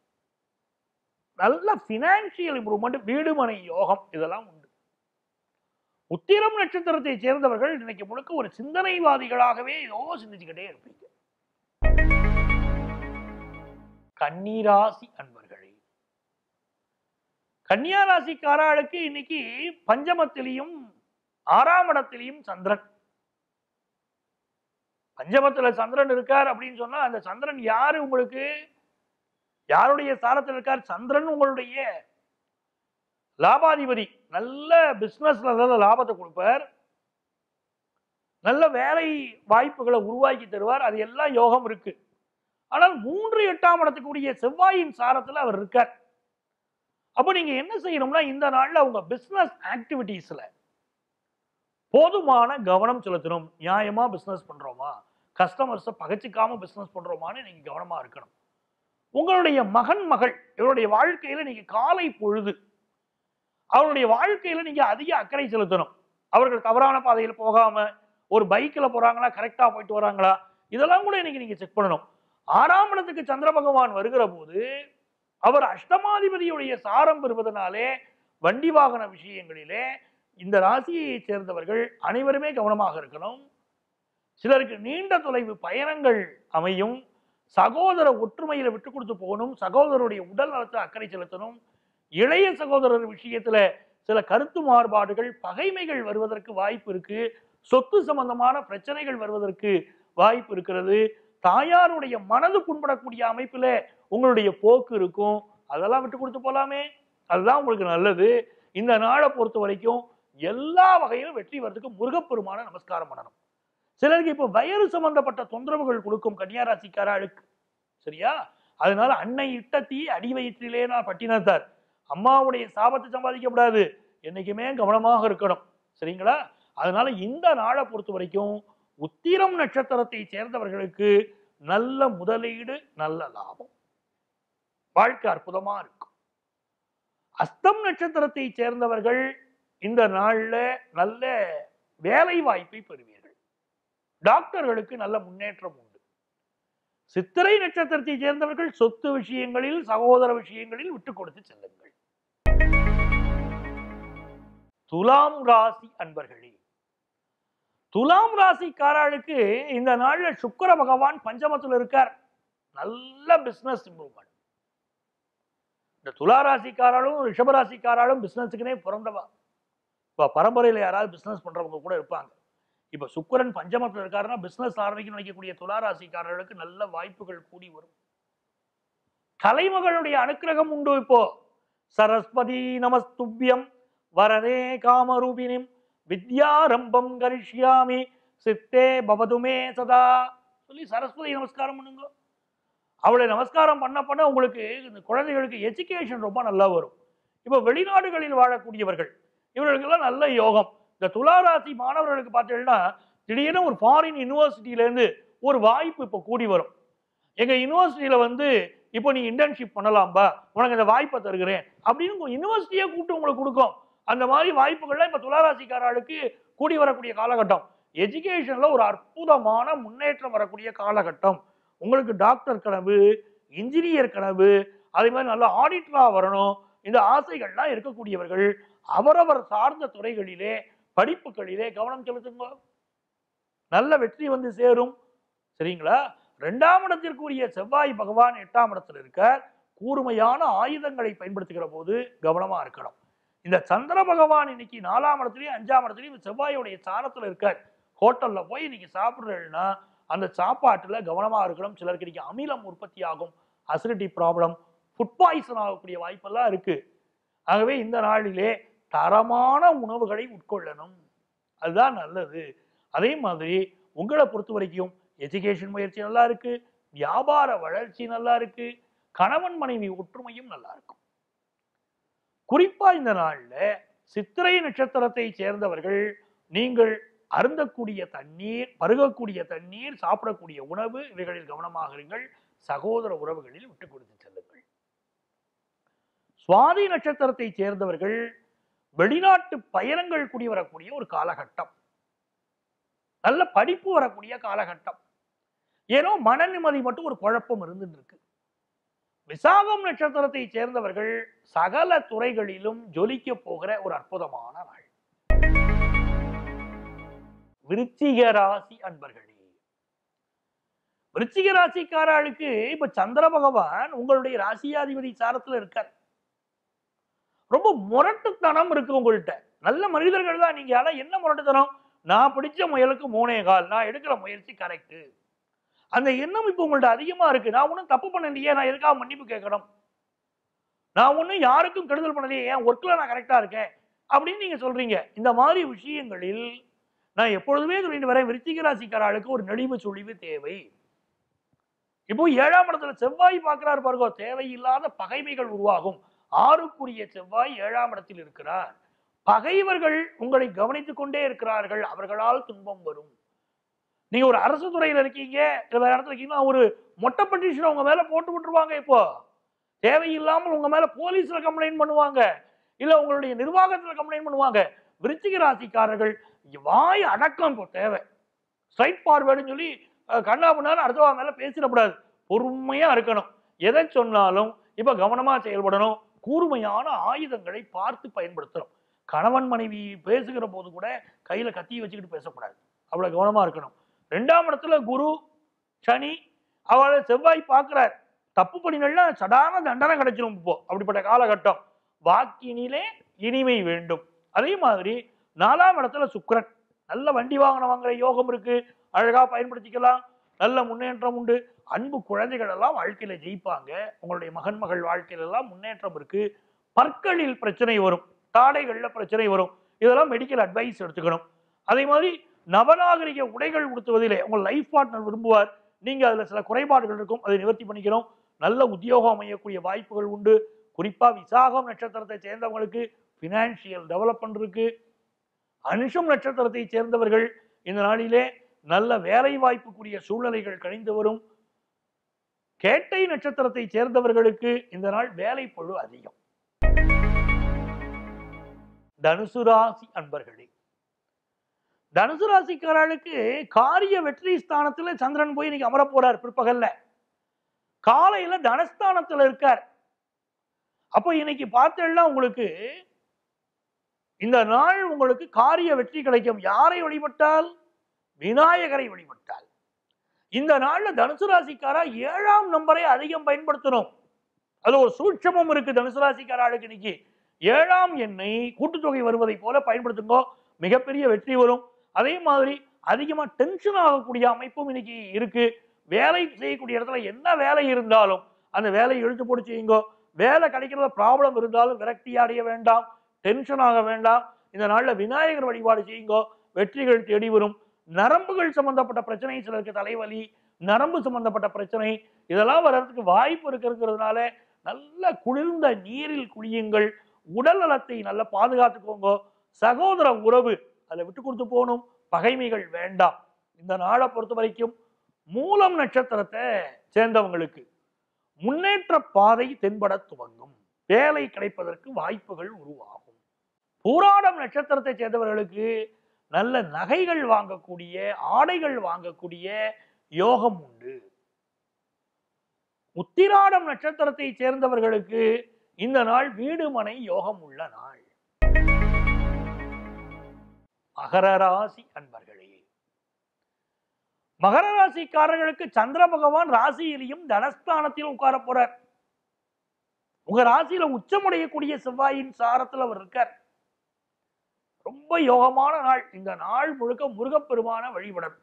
நல்ல பினான்சியல் இம்ப்ரூவ்மெண்ட் வீடுமனை யோகம் இதெல்லாம் உண்டு உத்திரம் நட்சத்திரத்தை சேர்ந்தவர்கள் இன்னைக்கு முழுக்க ஒரு சிந்தனைவாதிகளாகவே ஏதோ சிந்திச்சுக்கிட்டே இருப்பீங்க கன்னிராசி அன்பர்களே கன்னியா ராசிக்காரர்களுக்கு இன்னைக்கு பஞ்சமத்திலையும் ஆறாம் இடத்திலையும் சந்திரன் பஞ்சமத்துல சந்திரன் இருக்கார் அப்படின்னு சொன்னா அந்த சந்திரன் யாரு உங்களுக்கு யாருடைய சாரத்தில் இருக்கார் சந்திரன் உங்களுடைய லாபாதிபதி நல்ல பிசினஸ்ல நல்ல லாபத்தை கொடுப்பார் நல்ல வேலை வாய்ப்புகளை உருவாக்கி தருவார் அது எல்லாம் யோகம் இருக்கு ஆனால் மூன்று எட்டாம் இடத்துக்குரிய செவ்வாயின் சாரத்துல அவர் இருக்கார் அப்போ நீங்க என்ன செய்யணும்னா இந்த நாள்ல உங்க பிசினஸ் ஆக்டிவிட்டீஸ்ல போதுமான கவனம் செலுத்தணும் நியாயமா பிசினஸ் பண்றோமா கஸ்டமர்ஸை பகச்சிக்காம பிசினஸ் பண்றோமான்னு நீங்க கவனமா இருக்கணும் உங்களுடைய மகன் மகள் இவருடைய வாழ்க்கையில நீங்க காலை பொழுது அவருடைய வாழ்க்கையில நீங்க அதிக அக்கறை செலுத்தணும் அவர்கள் தவறான பாதையில் போகாம ஒரு பைக்ல போறாங்களா கரெக்டா போயிட்டு வராங்களா இதெல்லாம் கூட இன்னைக்கு நீங்க செக் பண்ணணும் ஆறாம் இடத்துக்கு சந்திர பகவான் வருகிற போது அவர் அஷ்டமாதிபதியுடைய சாரம் பெறுவதனாலே வண்டி வாகன விஷயங்களிலே இந்த ராசியை சேர்ந்தவர்கள் அனைவருமே கவனமாக இருக்கணும் சிலருக்கு நீண்ட தொலைவு பயணங்கள் அமையும் சகோதர ஒற்றுமையில விட்டு கொடுத்து போகணும் சகோதரருடைய உடல் நலத்தை அக்கறை செலுத்தணும் இளைய சகோதரர் விஷயத்துல சில கருத்து மாறுபாடுகள் பகைமைகள் வருவதற்கு வாய்ப்பு இருக்கு சொத்து சம்பந்தமான பிரச்சனைகள் வருவதற்கு வாய்ப்பு இருக்கிறது தாயாருடைய மனது புண்படக்கூடிய அமைப்புல உங்களுடைய போக்கு இருக்கும் அதெல்லாம் விட்டு கொடுத்து போலாமே அதுதான் உங்களுக்கு நல்லது இந்த நாளை பொறுத்த வரைக்கும் எல்லா வகையிலும் வெற்றி வர்றதுக்கு முருகப்பெருமான நமஸ்காரம் பண்ணணும் சிலருக்கு இப்போ வயிறு சம்பந்தப்பட்ட தொந்தரவுகள் கொடுக்கும் கன்னியாராசிக்காராளுக்கு சரியா அதனால அன்னை இட்ட தீ அடி வயிற்றிலே நான் பட்டினத்தார் அம்மாவுடைய சாபத்தை சம்பாதிக்கப்படாது என்னைக்குமே கவனமாக இருக்கணும் சரிங்களா அதனால இந்த நாளை பொறுத்த வரைக்கும் உத்திரம் நட்சத்திரத்தை சேர்ந்தவர்களுக்கு நல்ல முதலீடு நல்ல லாபம் வாழ்க்கை அற்புதமா இருக்கும் அஸ்தம் நட்சத்திரத்தை சேர்ந்தவர்கள் இந்த நாள்ல நல்ல வேலை வாய்ப்பை பெறுவீர்கள் டாக்டர்களுக்கு நல்ல முன்னேற்றம் உண்டு சித்திரை நட்சத்திரத்தை சேர்ந்தவர்கள் சொத்து விஷயங்களில் சகோதர விஷயங்களில் விட்டு கொடுத்து செல்லுங்கள் துலாம் ராசி அன்பர்களே துலாம் ராசிக்காரர்களுக்கு இந்த நாள்ல சுக்கிர பகவான் பஞ்சமத்துல இருக்கார் நல்ல பிசினஸ் இம்ப்ரூவ்மெண்ட் இந்த துளாராசிக்காராலும் ரிஷபராசிக்காராலும் பிசினஸுக்குனே பிறந்தவா இப்போ பரம்பரையில் யாராவது பிசினஸ் பண்றவங்க கூட இருப்பாங்க இப்போ சுக்கிரன் பஞ்சமத்தில் இருக்காருன்னா பிசினஸ் ஆரம்பிக்கணும்னு நினைக்கக்கூடிய துளாராசிக்காரர்களுக்கு நல்ல வாய்ப்புகள் கூடி வரும் கலைமகளுடைய அனுக்கிரகம் உண்டு இப்போ சரஸ்வதி நமஸ்துபியம் வரதே காமரூபிணிம் வித்யாரம்பம் கரிஷ்யாமி சித்தே பவதுமே சதா சொல்லி சரஸ்வதி நமஸ்காரம் பண்ணுங்க அவளை நமஸ்காரம் பண்ண பண்ண உங்களுக்கு இந்த குழந்தைகளுக்கு எஜுகேஷன் ரொம்ப நல்லா வரும் இப்போ வெளிநாடுகளில் வாழக்கூடியவர்கள் இவர்களுக்கெல்லாம் நல்ல யோகம் இந்த துளாராசி மாணவர்களுக்கு பார்த்தீங்கன்னா திடீர்னு ஒரு ஃபாரின் யூனிவர்சிட்டியிலேருந்து ஒரு வாய்ப்பு இப்போ கூடி வரும் எங்கள் யூனிவர்சிட்டியில் வந்து இப்போ நீ இன்டர்ன்ஷிப் பண்ணலாம்பா உனக்கு இந்த வாய்ப்பை தருகிறேன் அப்படின்னு யூனிவர்சிட்டியே கூப்பிட்டு உங்களுக்கு கொடுக்கும் அந்த மாதிரி வாய்ப்புகள்லாம் இப்போ துளாராசிக்காரர்களுக்கு கூடி வரக்கூடிய காலகட்டம் எஜுகேஷனில் ஒரு அற்புதமான முன்னேற்றம் வரக்கூடிய காலகட்டம் உங்களுக்கு டாக்டர் கனவு இன்ஜினியர் கனவு அதே மாதிரி நல்ல ஆடிட்டராக வரணும் இந்த ஆசைகள்லாம் இருக்கக்கூடியவர்கள் அவரவர் சார்ந்த துறைகளிலே படிப்புகளிலே கவனம் செலுத்துங்க நல்ல வெற்றி வந்து சேரும் சரிங்களா ரெண்டாம் இடத்திற்குரிய செவ்வாய் பகவான் எட்டாம் இடத்துல இருக்க கூர்மையான ஆயுதங்களை பயன்படுத்துகிற போது கவனமா இருக்கணும் இந்த சந்திர பகவான் இன்னைக்கு நாலாம் இடத்துலயும் அஞ்சாம் இடத்துலயும் செவ்வாயோடைய சாரத்துல இருக்கார் ஹோட்டல்ல போய் இன்னைக்கு சாப்பிடுறேன்னா அந்த சாப்பாட்டுல கவனமா இருக்கணும் சிலருக்கு இன்னைக்கு அமிலம் உற்பத்தி ஆகும் அசிடிட்டி ப்ராப்ளம் ஃபுட் பாய்சன் ஆகக்கூடிய வாய்ப்பெல்லாம் இருக்கு ஆகவே இந்த நாளிலே தரமான உணவுகளை உட்கொள்ளணும் அதுதான் நல்லது அதே மாதிரி உங்களை பொறுத்த வரைக்கும் எஜுகேஷன் முயற்சி நல்லா இருக்கு வியாபார வளர்ச்சி நல்லா இருக்கு கணவன் மனைவி ஒற்றுமையும் நல்லா இருக்கும் குறிப்பா இந்த நாள்ல சித்திரை நட்சத்திரத்தை சேர்ந்தவர்கள் நீங்கள் அருந்தக்கூடிய தண்ணீர் பருகக்கூடிய தண்ணீர் சாப்பிடக்கூடிய உணவு இவைகளில் கவனமாக இருங்கள் சகோதர உறவுகளில் விட்டு கொடுத்து செல்லுங்கள் சுவாதி நட்சத்திரத்தை சேர்ந்தவர்கள் வெளிநாட்டு பயணங்கள் கூடி வரக்கூடிய ஒரு காலகட்டம் நல்ல படிப்பு வரக்கூடிய காலகட்டம் ஏனோ மன நிம்மதி மட்டும் ஒரு குழப்பம் இருந்துட்டு இருக்கு விசாகம் நட்சத்திரத்தை சேர்ந்தவர்கள் சகல துறைகளிலும் ஜொலிக்க போகிற ஒரு அற்புதமான நாள் விருச்சிக ராசி அன்பர்களே விருச்சிக ராசிக்காரர்களுக்கு இப்ப சந்திர பகவான் உங்களுடைய ராசியாதிபதி சாரத்துல இருக்கார் ரொம்ப முரட்டுத்தனம் இருக்கு உங்கள்கிட்ட நல்ல மனிதர்கள் தான் நீங்க ஆனா என்ன முரட்டுத்தனம் நான் பிடிச்ச முயலுக்கு மூணே கால் நான் எடுக்கிற முயற்சி கரெக்டு அந்த எண்ணம் இப்போ உங்கள்ட்ட அதிகமா இருக்கு நான் ஒன்றும் தப்பு பண்ணலையே நான் எதுக்காக மன்னிப்பு கேட்கணும் நான் ஒன்றும் யாருக்கும் கெடுதல் பண்ணலையே என் ஒர்க்கில் நான் கரெக்டாக இருக்கேன் அப்படின்னு நீங்க சொல்றீங்க இந்த மாதிரி விஷயங்களில் நான் எப்பொழுதுமே சொல்லிட்டு வரேன் விருச்சிக ராசிக்காரர்களுக்கு ஒரு நெளிவு சுழிவு தேவை இப்போ ஏழாம் இடத்துல செவ்வாய் பார்க்கிறார் பாருங்க தேவையில்லாத பகைமைகள் உருவாகும் ஆறுக்குரிய செவ்வாய் ஏழாம் இடத்தில் இருக்கிறார் பகைவர்கள் உங்களை கவனித்துக் கொண்டே இருக்கிறார்கள் அவர்களால் துன்பம் வரும் நீங்க ஒரு அரசு துறையில இருக்கீங்க இல்ல வேற இடத்துல இருக்கீங்கன்னா ஒரு மொட்டை பெட்டிஷன் உங்க மேல போட்டு விட்டுருவாங்க இப்போ தேவையில்லாமல் உங்க மேல போலீஸ்ல கம்ப்ளைண்ட் பண்ணுவாங்க இல்ல உங்களுடைய நிர்வாகத்துல கம்ப்ளைண்ட் பண்ணுவாங்க விருச்சிக ராசிக்காரர்கள் வாய் அடக்கம் இப்போ தேவை ஸ்ட்ரைட் ஃபார்வேர்டுன்னு சொல்லி அஹ், கண்ணா பண்ணாலும் அடுத்தவா மேல பேசிடக்கூடாது பொறுமையா இருக்கணும் எதை சொன்னாலும் இப்ப கவனமா செயல்படணும் கூர்மையான ஆயுதங்களை பார்த்து பயன்படுத்தணும் கணவன் மனைவி பேசுகிற போது கூட கையில கத்தி வச்சுக்கிட்டு பேசக்கூடாது அவ்வளவு கவனமா இருக்கணும் ரெண்டாம் இடத்துல குரு சனி அவளை செவ்வாய் பார்க்கிறார் தப்பு பண்ணினா சடான தண்டனை கிடைச்சிரும் இப்போ அப்படிப்பட்ட காலகட்டம் வாக்கினிலே இனிமை வேண்டும் அதே மாதிரி நாலாம் இடத்துல சுக்கிரன் நல்ல வண்டி வாகனம் வாங்குற யோகம் இருக்கு அழகா பயன்படுத்திக்கலாம் நல்ல முன்னேற்றம் உண்டு அன்பு குழந்தைகள் எல்லாம் வாழ்க்கையில ஜெயிப்பாங்க உங்களுடைய மகன் மகள் வாழ்க்கையில எல்லாம் முன்னேற்றம் இருக்கு பற்களில் பிரச்சனை வரும் தாடைகள்ல பிரச்சனை வரும் இதெல்லாம் மெடிக்கல் அட்வைஸ் எடுத்துக்கணும் அதே மாதிரி நவநாகரிக உடைகள் உடுத்துவதிலே உங்கள் லைஃப் பார்ட்னர் விரும்புவார் நீங்க அதுல சில குறைபாடுகள் இருக்கும் அதை நிவர்த்தி பண்ணிக்கணும் நல்ல உத்தியோகம் அமையக்கூடிய வாய்ப்புகள் உண்டு குறிப்பா விசாகம் நட்சத்திரத்தை சேர்ந்தவங்களுக்கு பினான்சியல் டெவலப்மெண்ட் இருக்கு அனுஷம் நட்சத்திரத்தை சேர்ந்தவர்கள் இந்த நாளிலே நல்ல வேலை வாய்ப்புக்குரிய சூழ்நிலைகள் கழிந்து வரும் கேட்டை நட்சத்திரத்தை சேர்ந்தவர்களுக்கு இந்த நாள் வேலை பழு அதிகம் தனுசு ராசி அன்பர்களே தனுசு ராசிக்காரர்களுக்கு காரிய வெற்றி ஸ்தானத்துல சந்திரன் போய் இன்னைக்கு அமர போறார் பிற்பகல்ல காலையில தனஸ்தானத்துல இருக்கார் அப்போ இன்னைக்கு பார்த்தேன்னா உங்களுக்கு இந்த நாள் உங்களுக்கு காரிய வெற்றி கிடைக்கும் யாரை வழிபட்டால் விநாயகரை வழிபட்டால் இந்த நாள்ல தனுசு ராசிக்காரா ஏழாம் நம்பரை அதிகம் பயன்படுத்தணும் அது ஒரு சூட்சமும் இருக்கு தனுசு ராசிக்காரர்களுக்கு இன்னைக்கு ஏழாம் எண்ணை கூட்டுத்தொகை வருவதை போல பயன்படுத்துங்கோ மிகப்பெரிய வெற்றி வரும் அதே மாதிரி அதிகமா டென்ஷன் ஆகக்கூடிய அமைப்பும் இன்னைக்கு இருக்கு வேலை செய்யக்கூடிய இடத்துல என்ன வேலை இருந்தாலும் அந்த வேலையை இழுத்து போட்டு செய்யுங்கோ வேலை கிடைக்கிறத ப்ராப்ளம் இருந்தாலும் விரக்தி அடைய வேண்டாம் டென்ஷன் ஆக வேண்டாம் இந்த நாள்ல விநாயகர் வழிபாடு செய்யுங்கோ வெற்றிகள் தேடி வரும் நரம்புகள் சம்பந்தப்பட்ட பிரச்சனை சிலருக்கு தலைவலி நரம்பு சம்பந்தப்பட்ட பிரச்சனை இதெல்லாம் வர்றதுக்கு வாய்ப்பு இருக்கிறதுனால நல்ல குளிர்ந்த நீரில் குளியுங்கள் உடல் நலத்தை நல்லா பாதுகாத்துக்கோங்க சகோதர உறவு அதில் விட்டு கொடுத்து போகணும் பகைமைகள் வேண்டாம் இந்த நாளை பொறுத்த வரைக்கும் மூலம் நட்சத்திரத்தை சேர்ந்தவங்களுக்கு முன்னேற்ற பாதை தென்பட துவங்கும் வேலை கிடைப்பதற்கு வாய்ப்புகள் உருவாகும் பூராடம் நட்சத்திரத்தை சேர்ந்தவர்களுக்கு நல்ல நகைகள் வாங்கக்கூடிய ஆடைகள் வாங்கக்கூடிய யோகம் உண்டு உத்திராடம் நட்சத்திரத்தை சேர்ந்தவர்களுக்கு இந்த நாள் வீடு மனை யோகம் உள்ள நாள் மகர ராசி அன்பர்களே மகர ராசிக்காரர்களுக்கு சந்திர பகவான் ராசியிலையும் தனஸ்தானத்திலும் உட்கார போறார் உங்க ராசியில உச்சமடையக்கூடிய செவ்வாயின் சாரத்துல அவர் இருக்கார் ரொம்ப யோகமான நாள் இந்த நாள் முழுக்க முருகப்பெருமான வழிபடணும்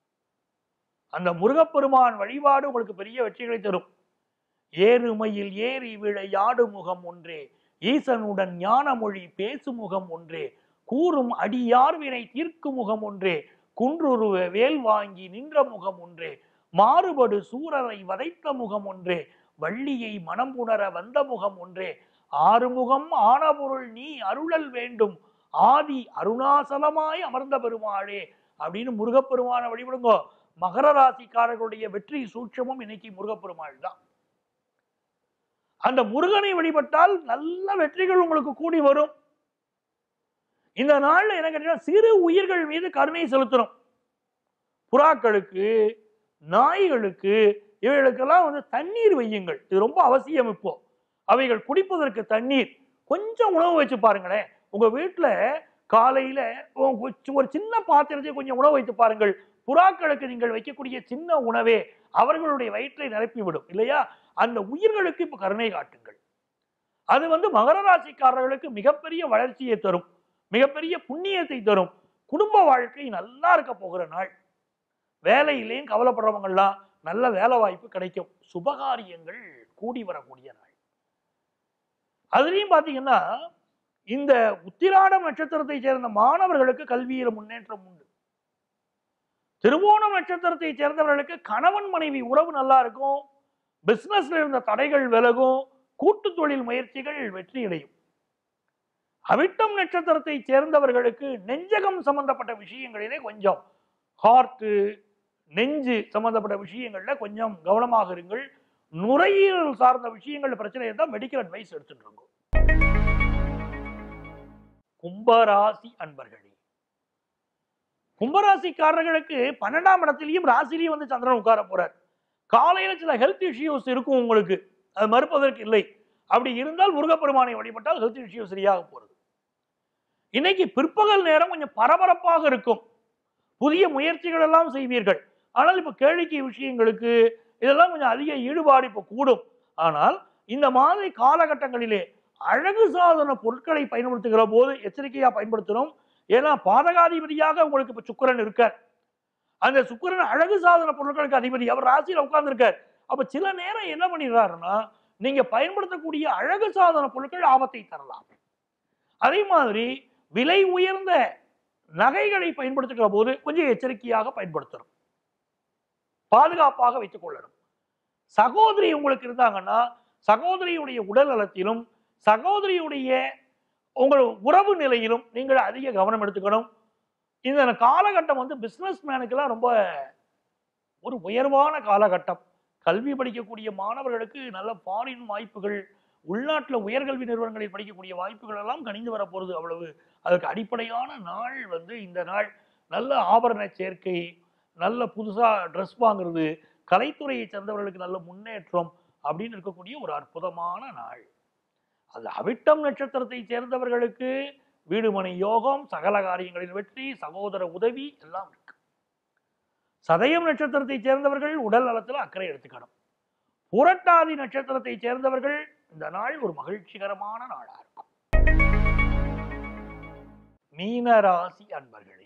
அந்த முருகப்பெருமான் வழிபாடு உங்களுக்கு பெரிய வெற்றிகளை தரும் ஏறுமையில் ஏறி விளையாடு முகம் ஒன்றே ஈசனுடன் ஞானமொழி பேசு முகம் ஒன்றே கூறும் அடியார் வினை தீர்க்கும் முகம் ஒன்றே குன்றுருவ வேல் வாங்கி நின்ற முகம் ஒன்றே மாறுபடு சூரரை வதைத்த முகம் ஒன்றே வள்ளியை மனம் புணர வந்த முகம் ஒன்றே ஆறுமுகம் ஆன பொருள் நீ அருளல் வேண்டும் ஆதி அருணாசலமாய் அமர்ந்த பெருமாளே அப்படின்னு முருகப்பெருமான வழிபடுங்கோ மகர ராசிக்காரர்களுடைய வெற்றி சூட்சமும் இன்னைக்கு முருகப்பெருமாள் தான் அந்த முருகனை வழிபட்டால் நல்ல வெற்றிகள் உங்களுக்கு கூடி வரும் இந்த நாள்ல என்ன கேட்டீங்கன்னா சிறு உயிர்கள் மீது கருணை செலுத்தணும் புறாக்களுக்கு நாய்களுக்கு இவைகளுக்கெல்லாம் வந்து தண்ணீர் வையுங்கள் இது ரொம்ப அவசியம் இப்போ அவைகள் குடிப்பதற்கு தண்ணீர் கொஞ்சம் உணவு வச்சு பாருங்களேன் உங்க வீட்டுல காலையில உங்க ஒரு சின்ன பாத்திரத்தை கொஞ்சம் உணவு வைத்து பாருங்கள் புறாக்களுக்கு நீங்கள் வைக்கக்கூடிய சின்ன உணவே அவர்களுடைய வயிற்றை நிரப்பிவிடும் இல்லையா அந்த உயிர்களுக்கு இப்ப கருணை காட்டுங்கள் அது வந்து மகர ராசிக்காரர்களுக்கு மிகப்பெரிய வளர்ச்சியை தரும் மிகப்பெரிய புண்ணியத்தை தரும் குடும்ப வாழ்க்கை நல்லா இருக்க போகிற நாள் வேலையிலேயும் கவலைப்படுறவங்கலாம் நல்ல வேலை வாய்ப்பு கிடைக்கும் சுபகாரியங்கள் கூடி வரக்கூடிய நாள் அதுலயும் பாத்தீங்கன்னா இந்த உத்திராடம் நட்சத்திரத்தை சேர்ந்த மாணவர்களுக்கு கல்வியில முன்னேற்றம் உண்டு திருவோணம் நட்சத்திரத்தை சேர்ந்தவர்களுக்கு கணவன் மனைவி உறவு நல்லா இருக்கும் பிசினஸ்ல இருந்த தடைகள் விலகும் கூட்டு தொழில் முயற்சிகள் வெற்றி அடையும் அவிட்டம் நட்சத்திரத்தை சேர்ந்தவர்களுக்கு நெஞ்சகம் சம்பந்தப்பட்ட விஷயங்களிலே கொஞ்சம் ஹார்ட்டு நெஞ்சு சம்பந்தப்பட்ட விஷயங்கள்ல கொஞ்சம் கவனமாக இருங்கள் நுரையீரல் சார்ந்த விஷயங்கள் பிரச்சனை இருந்தால் மெடிக்கல் அட்வைஸ் எடுத்துட்டு இருக்கோம் கும்பராசி அன்பர்களே கும்பராசிக்காரர்களுக்கு பன்னெண்டாம் இடத்திலையும் ராசிலையும் வந்து சந்திரன் உட்கார போறார் காலையில சில ஹெல்த் இஷ்யூஸ் இருக்கும் உங்களுக்கு அது மறுப்பதற்கு இல்லை அப்படி இருந்தால் முருகப்பெருமானை வழிபட்டால் ஹெல்த் இஷ்யூ சரியாக போறது இன்னைக்கு பிற்பகல் நேரம் கொஞ்சம் பரபரப்பாக இருக்கும் புதிய முயற்சிகள் எல்லாம் செய்வீர்கள் ஆனால் இப்ப கேளிக்கை விஷயங்களுக்கு இதெல்லாம் கொஞ்சம் அதிக ஈடுபாடு இப்ப கூடும் ஆனால் இந்த மாதிரி காலகட்டங்களிலே அழகு சாதன பொருட்களை பயன்படுத்துகிற போது எச்சரிக்கையா பயன்படுத்தணும் ஏன்னா பாதகாதிபதியாக உங்களுக்கு இப்ப சுக்கிரன் இருக்கார் அந்த சுக்கிரன் அழகு சாதன பொருட்களுக்கு அதிபதி அவர் ராசியில உட்கார்ந்துருக்கார் அப்ப சில நேரம் என்ன பண்ணிடுறாருன்னா நீங்க பயன்படுத்தக்கூடிய அழகு சாதன பொருட்கள் ஆபத்தை தரலாம் அதே மாதிரி விலை உயர்ந்த நகைகளை பயன்படுத்துகிற போது கொஞ்சம் எச்சரிக்கையாக பயன்படுத்தணும் பாதுகாப்பாக வைத்துக் கொள்ளணும் சகோதரி உங்களுக்கு இருந்தாங்கன்னா சகோதரியுடைய உடல் நலத்திலும் சகோதரியுடைய உங்கள் உறவு நிலையிலும் நீங்கள் அதிக கவனம் எடுத்துக்கணும் இந்த காலகட்டம் வந்து பிசினஸ் மேனுக்கெல்லாம் ரொம்ப ஒரு உயர்வான காலகட்டம் கல்வி படிக்கக்கூடிய மாணவர்களுக்கு நல்ல ஃபாரின் வாய்ப்புகள் உள்நாட்டில் உயர்கல்வி நிறுவனங்களில் படிக்கக்கூடிய வாய்ப்புகள் எல்லாம் கணிந்து வரப்போகிறது அவ்வளவு அதற்கு அடிப்படையான நாள் வந்து இந்த நாள் நல்ல ஆபரண சேர்க்கை நல்ல புதுசாக ட்ரெஸ் வாங்குறது கலைத்துறையை சேர்ந்தவர்களுக்கு நல்ல முன்னேற்றம் அப்படின்னு இருக்கக்கூடிய ஒரு அற்புதமான நாள் அது அவிட்டம் நட்சத்திரத்தை சேர்ந்தவர்களுக்கு வீடுமனை யோகம் சகல காரியங்களின் வெற்றி சகோதர உதவி எல்லாம் இருக்கு சதயம் நட்சத்திரத்தை சேர்ந்தவர்கள் உடல் நலத்தில் அக்கறை எடுத்துக்கணும் புரட்டாதி நட்சத்திரத்தை சேர்ந்தவர்கள் இந்த நாள் ஒரு மகிழ்ச்சிகரமான நாளா இருக்கும் மீனராசி அன்பர்களே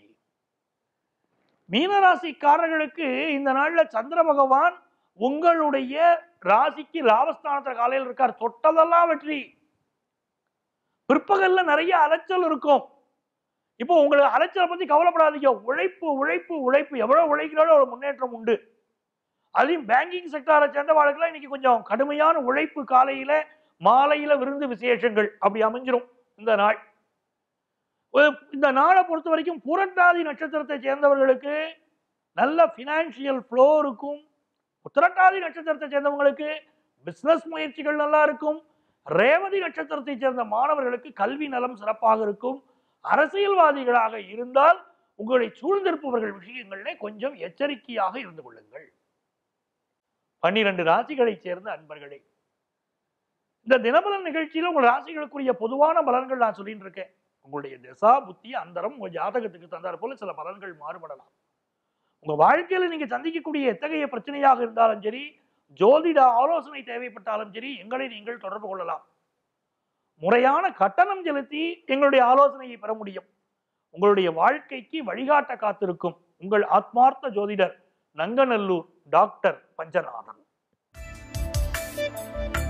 மீனராசிக்காரர்களுக்கு இந்த நாள்ல சந்திர பகவான் உங்களுடைய ராசிக்கு லாபஸ்தானத்துல காலையில் இருக்கார் தொட்டதெல்லாம் வெற்றி பிற்பகல்ல நிறைய அலைச்சல் இருக்கும் இப்போ உங்களுக்கு அலைச்சலை பத்தி கவலைப்படாதீங்க உழைப்பு உழைப்பு உழைப்பு எவ்வளவு உழைக்கிறாலும் ஒரு முன்னேற்றம் உண்டு அதையும் பேங்கிங் செக்டாரை சேர்ந்தவாளுக்கெல்லாம் இன்னைக்கு கொஞ்சம் கடுமையான உழைப்பு காலையில மாலையில விருந்து விசேஷங்கள் அப்படி அமைஞ்சிரும் இந்த நாள் ஒரு- இந்த நாளை பொறுத்த வரைக்கும் புரட்டாதி நட்சத்திரத்தை சேர்ந்தவர்களுக்கு நல்ல ஃபினான்ஷியல் ஃப்ளோ இருக்கும் உத்திரட்டாதி நட்சத்திரத்தை சேர்ந்தவங்களுக்கு பிசினஸ் முயற்சிகள் நல்லா இருக்கும் ரேவதி நட்சத்திரத்தை சேர்ந்த மாணவர்களுக்கு கல்வி நலம் சிறப்பாக இருக்கும் அரசியல்வாதிகளாக இருந்தால் உங்களை சூழ்ந்திருப்பவர்கள் விஷயங்களிலே கொஞ்சம் எச்சரிக்கையாக இருந்து கொள்ளுங்கள் பன்னிரண்டு ராசிகளை சேர்ந்த அன்பர்களே இந்த தினபலன் நிகழ்ச்சியில உங்கள் ராசிகளுக்குரிய பொதுவான பலன்கள் நான் சொல்லிட்டு இருக்கேன் உங்களுடைய திசா புத்தி அந்தரம் உங்க ஜாதகத்துக்கு தந்தார் போல சில பலன்கள் மாறுபடலாம் உங்க வாழ்க்கையில நீங்க சந்திக்கக்கூடிய எத்தகைய பிரச்சனையாக இருந்தாலும் சரி ஜோதிட ஆலோசனை தேவைப்பட்டாலும் சரி எங்களை நீங்கள் தொடர்பு கொள்ளலாம் முறையான கட்டணம் செலுத்தி எங்களுடைய ஆலோசனையை பெற முடியும் உங்களுடைய வாழ்க்கைக்கு வழிகாட்ட காத்திருக்கும் உங்கள் ஆத்மார்த்த ஜோதிடர் நங்கநல்லூர் டாக்டர் பஞ்சநாதன்